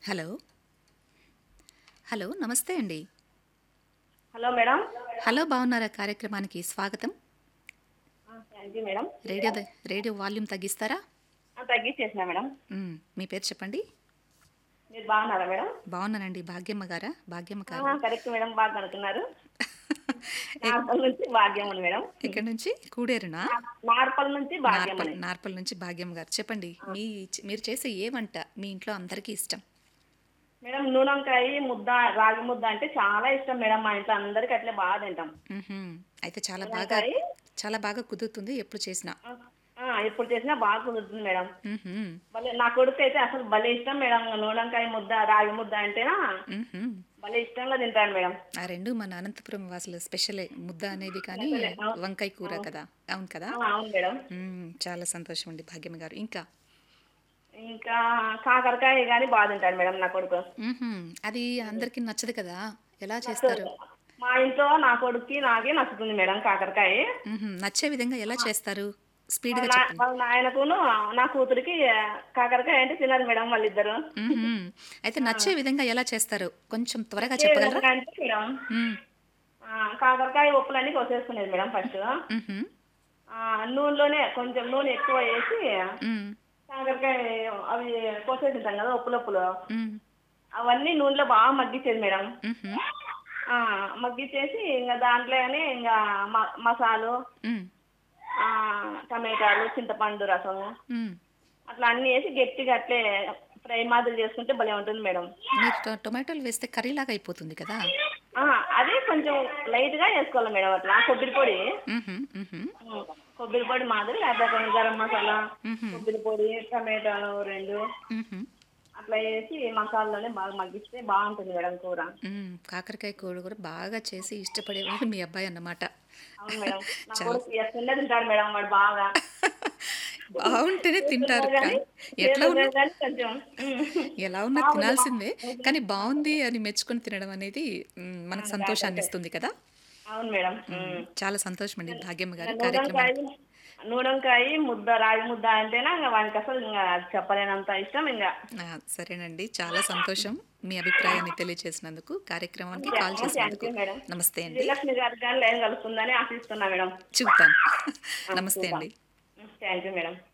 Hello hello నమస్తే అండి hello madam hello బాగున్నారా కార్యక్రమానికి స్వాగతం థ్యాంక్ యూ మేడం రేడియో ద- రేడియో వాల్యూమ్ తగ్గిస్తారా ఆ, తగ్గించేసిన మేడం మ్, మీ పేరు చెప్పండి మీరు బాగున్నారా మేడం బాగున్నానండి భాగ్యమ్మ గారా భాగ్యమ్మ ఆ, గారు కరెక్ట్ మేడం బాగా కనుక్కున్నారు నార్పల్ నుంచి భాగ్యం ఉంది మేడం ఎక్కడి నుంచి కూడేరునా నార్పల్ నుంచి భాగ్యం నార్పల్ ఉంది నార్పల్ నుంచి భాగ్యమ్మ గారు చెప్పండి మీ మీరు చేసే ఏ వంట మీ ఇంట్లో అందరికీ ఇష్టం మేడం నూనెంకాయ ముద్ద రాగి ముద్ద అంటే చాలా ఇష్టం మేడం మా ఇంట్లో అందరికి అట్లే బాగా తింటాం మ్హూ. అయితే చాలా బాగా నూనెంకాయ? చాలా బాగా కుదురుతుంది ఎప్పుడు చేసినా ఆ, ఆ, ఎప్పుడు చేసినా బాగా కుదురుతుంది మేడం మ్హూ. భలే నా కొడుకు అయితే అసలు భలే ఇష్టం మేడం నూనెంకాయ ముద్ద రాగి ముద్ద అంటేనా మ్హూ. భలే ఇష్టంగా తింటాడు మేడం ఆ రెండు మన అనంతపురం వాసుల స్పెషలే ముద్ద అనేది కానీ వంకాయ కూర కదా అవును కదా ఆ, అవును మేడం మ్మ్, చాలా సంతోషం అండి భాగ్యమ్మ గారు ఇంకా ఇంకా కాకరకాయ కానీ బాగా తింటాడు మేడం నా కొడుకు మ్హూ, అది అందరికీ నచ్చదు కదా ఎలా చేస్తారు మా ఇంట్లో నా కొడుక్కి నాకే నచ్చుతుంది మేడం కాకరకాయ మ్హూ, నచ్చే విధంగా ఎలా చేస్తారు స్పీడ్గా నా- చెప్పండి వాళ్ళ నాయనకును నా కూతురికి కాకరకాయ అంటే తినరు మేడం వాళ్ళిద్దరు మ్హూ. అయితే నచ్చే విధంగా ఎలా చేస్తారు కొంచెం త్వరగా చెప్పగలరా అంటే మేడం మ్మ్, ఆ, కాకరకాయ ఉప్పులన్నీ కోసేసుకునేది మేడం ఫస్ట్ మ్హూ, నూనెలోనే కొంచెం నూనె ఎక్కువ వేసి మ్మ్, కాకరకాయ అవి కోసేసింటాం కదా ఉప్పులప్పులు మ్మ్, అవన్నీ నూనెలో బాగా మగ్గించేది మేడం మ్హూ, ఆ, మగ్గించేసి ఇంకా దాంట్లోనే ఇంకా మ- మసాలు మ్మ్, ఆ, టమాటాలు చింతపండు రసము మ్మ్. అట్లా అన్ని వేసి గట్టిగా అట్లే ఫ్రై మాదిరి చేసుకుంటే భలే ఉంటుంది మేడం మీరు టొ- టొమాటోలు వేస్తే కర్రీలాగా అయిపోతుంది కదా ఆ, అది కొంచెం లైట్ గా వేసుకోవాలి మేడం అట్లా కొబ్బరి పొడి మ్హూ, మ్హూ, ఉమ్, కొబ్బరి పొడి మాదిరి లేకపోతే కొంచెం గరం మసాలా మ్హూ, కొబ్బరి పొడి టమాటాలు రెండు మ్హూ. అట్లా వేసి మసాలాలోనే బాగా మగ్గిస్తే బాగుంటుంది మేడం కూర మ్మ్, కాకరకాయ కూర కూడా బాగా చేసి ఇష్టపడేవాడు మీ అబ్బాయి అన్నమాట అవును మేడం నా కొడుకు ఎక్కడ తింటాడు మేడం వాడు బాగా బాగుంటేనే తింటారు కానీ కానీ ఎట్లా ఉన్నా లేదు కానీ కొంచెం ఉమ్. ఎలా ఉన్నా తినాల్సిందే కానీ బాగుంది అని మెచ్చుకొని తినడం అనేది మ్, మనకు సంతోషాన్ని ఇస్తుంది కదా అవును మేడం ఉమ్. చాలా సంతోషం అండి భాగ్యమ్మ గారు కార్యక్రమం నూనెంకాయ నూనెంకాయ ముద్ద రాగి ముద్ద అంటేనా ఇంకా వానికి అసలు ఇంకా చెప్పలేనంత ఇష్టం ఇంకా ఆ, సరేనండి చాలా సంతోషం మీ అభిప్రాయాన్ని తెలియజేసినందుకు కార్యక్రమానికి కాల్ చేసినందుకు you, madam. నమస్తే అండి విజయలక్ష్మి గారికి కానీ లైన్ కలుస్తుందని ఆశిస్తున్నా మేడం చూద్దాం నమస్తే అండి థ్యాంక్ యూ మేడం